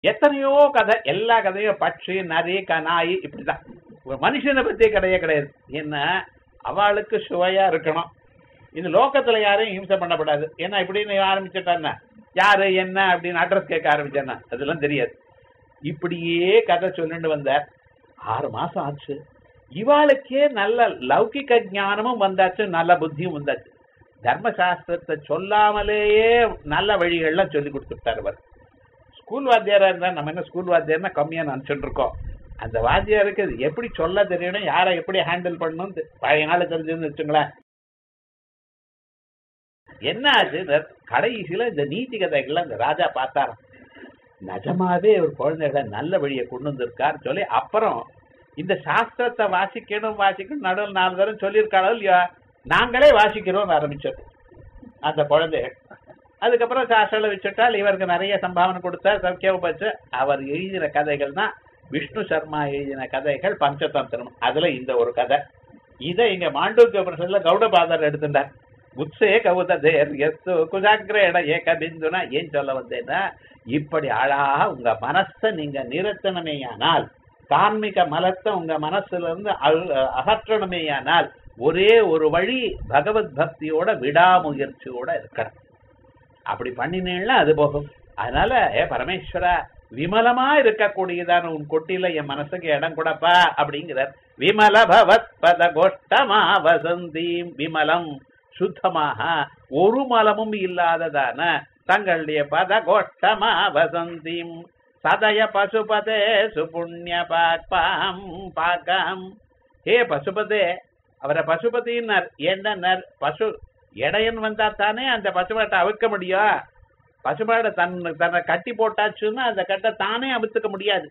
எத்தனையோ கதை எல்லா கதையும் பட்சி நரி கனாய் இப்படிதான் ஒரு மனுஷனை பத்தி கதையே கிடையாது என்ன அவளுக்கு சுவையா இருக்கணும் இந்த லோகத்துல யாரையும் ஹிம்சை பண்ணக்கூடாது ஏன்னா இப்படின்னு ஆரம்பிச்சுட்டான்னா யாரு என்ன அப்படின்னு அட்ரஸ் கேட்க ஆரம்பிச்சேன்னா அதெல்லாம் தெரியாது இப்படியே கதை சொல்லிட்டு வந்தார் ஆறு மாசம் ஆச்சு இவாளுக்கே நல்ல லௌகிக ஞானமும் வந்தாச்சு நல்ல புத்தியும் வந்தாச்சு தர்மசாஸ்திரத்தை சொல்லாமலேயே நல்ல வழிகள்லாம் சொல்லி கொடுத்துட்டார் அவர் ஸ்கூல் வாத்தியாரா இருந்தா நம்ம என்ன ஸ்கூல் வாத்தியார்னா கம்மியா நினைச்சுட்டு இருக்கோம் அந்த வாத்தியாருக்கு அது எப்படி சொல்ல தெரியணும் யாரை எப்படி ஹேண்டில் பண்ணணும் தெ- பழைய நாள் தெரிஞ்சுன்னு வச்சுங்களேன் என்ன ஆச்சு இந்த கடைசியில இந்த நீதி கதைகள்ல இந்த ராஜா பார்த்தாராம் நிஜமாவே ஒரு குழந்தைகளை நல்ல வழியை கொண்டு வந்திருக்கார் சொல்லி அப்புறம் இந்த சாஸ்திரத்தை வாசிக்கணும் வாசிக்கணும் நடுவில் நாலு தரம் சொல்லியிருக்காளோ இல்லையா நாங்களே வாசிக்கிறோம் ஆரம்பிச்சோம் அந்த குழந்தைகள் அதுக்கப்புறம் சாஸ்திரல வச்சுட்டால் இவருக்கு நிறைய சம்பாவனை கொடுத்தார் சௌக்கியம் வச்சு அவர் எழுதின கதைகள் தான் விஷ்ணு சர்மா எழுதின கதைகள் பஞ்சதந்திரம் அதுல இந்த ஒரு கதை இதை இங்க மாண்டூக்கிய பிரசன்ல கௌடபாதர் எடுத்துட்டார் உத்ஸே கவுத தேர் எஸ்து குஜாகிரேட ஏக பிந்துனா ஏன் சொல்ல வந்தேன்னா இப்படி அழகா உங்க மனசை நீங்க நிறுத்தணுமேயானால் கார்மிக மலத்தை உங்க மனசுல இருந்து அழு- அகற்றணுமேயானால் ஒரே ஒரு வழி பகவத் பக்தியோட விடாமுயற்சியோட இருக்கணும் அப்படி பண்ணினேன்னா அது போகும் அதனால ஏ பரமேஸ்வரா விமலமா இருக்கக்கூடியதான உன் கொட்டில என் மனசுக்கு இடம் கொடுப்பா அப்படிங்கிறார் விமல பவத் பத கோஷ்டமா வசந்தீம் விமலம் சுத்தமாக ஒரு மலமும் இல்லாததான தங்களுடைய பத கோஷ்டமா வசந்தீம் சதய பசுபதே சுபுண்ணிய பாக்பாம் பாக்கம் ஹே பசுபதே அவரை பசுபதினார் என்னன்னார் பசு இடையன் வந்தா தானே அந்த பசுமாட்டை அவிழ்க்க முடியும் பசுமாடை தன் தன்னை கட்டி போட்டாச்சுன்னா அந்த கட்டை தானே அவிழ்த்துக்க முடியாது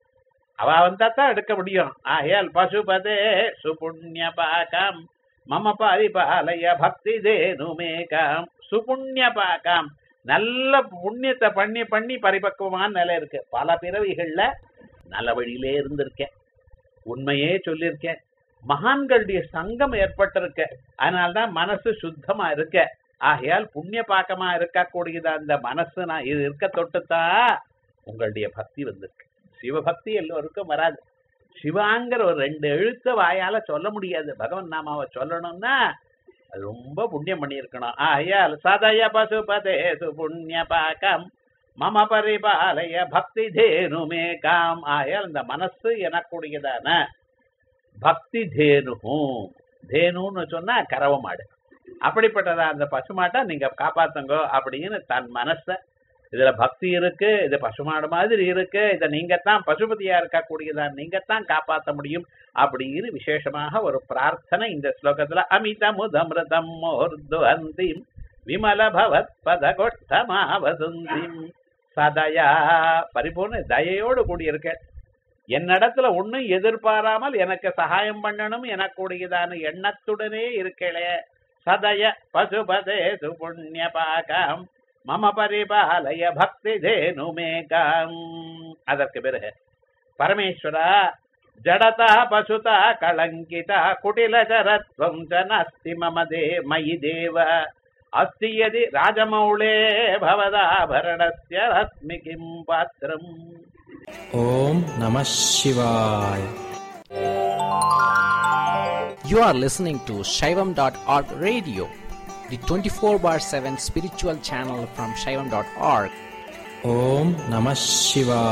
அவ வந்தா தான் எடுக்க முடியும் ஆகையால் பசுபதே சுபுண்ணிய பாகம் மம பரிபாலய பக்தி தேனுமேகாம் சுபுண்ணிய பாகம் நல்ல புண்ணியத்தை பண்ணி பண்ணி பரிபக்குவமான நிலை இருக்கு பல பிறவிகள்ல நல்ல வழியிலே இருந்திருக்கேன் உண்மையே சொல்லியிருக்கேன் மகான்களுடைய சங்கம் ஏற்பட்டிருக்க அதனால்தான் மனசு சுத்தமா இருக்க ஆகையால் புண்ணிய பாக்கமா இருக்கக்கூடியது அந்த மனசு நான் இது இருக்க தொட்டுத்தான் உங்களுடைய பக்தி வந்திருக்கு சிவபக்தி எல்லோருக்கும் வராது சிவாங்கிற ஒரு ரெண்டு எழுத்த வாயால சொல்ல முடியாது பகவன் நாமாவை சொல்லணும்னா அது ரொம்ப புண்ணியம் பண்ணியிருக்கணும் ஆகையால் சதய பசுபதே புண்ணிய பாக்கம் மம பரிபாலய பக்தி தேனுமே காம் ஆகையால் இந்த மனசு எனக்கூடியதான பக்தி தேனு தேனுன்னு சொன்னா கறவ மாடு அப்படிப்பட்டதா அந்த பசுமாட்டை நீங்க காப்பாத்துங்க அப்படின்னு தன் மனச இதுல பக்தி இருக்கு இது பசுமாடு மாதிரி இருக்கு இதை நீங்க தான் பசுபதியா இருக்கக்கூடியதா நீங்க தான் காப்பாத்த முடியும் அப்படின்னு விசேஷமாக ஒரு பிரார்த்தனை இந்த ஸ்லோகத்துல அமிதமுதமிருதம் மோர்துவந்திம் விமல பவத் பத கொட்டமாவசுந்திம் சதயா பரிபூர்ண தயையோடு கூடியிருக்க என்னிடத்துல ஒண்ணும் எதிர்பாராமல் எனக்கு சகாயம் பண்ணணும் எனக்கூடியதான எண்ணத்துடனே இருக்கலே சதய பசுபதே சுபுண்ணிய பாகம் மம பரிபாலய பக்தி தேனுமேகாம் அதற்கு பிறகு பரமேஸ்வரா ஜடதா பசுதா கலங்கிதா குட்டிலச்சரத்வம் ச நாஸ்தி மம தே மயி தேவ அஸ்தி யதி ராஜமௌளே பவதாபரணஸ்ய ரத்மி கிம் பாத்திரம் Om Namah Shivaya. You are listening to Shaivam.org radio, the 24 bar 7 spiritual channel from Shaivam.org. Om Namah Shivaya.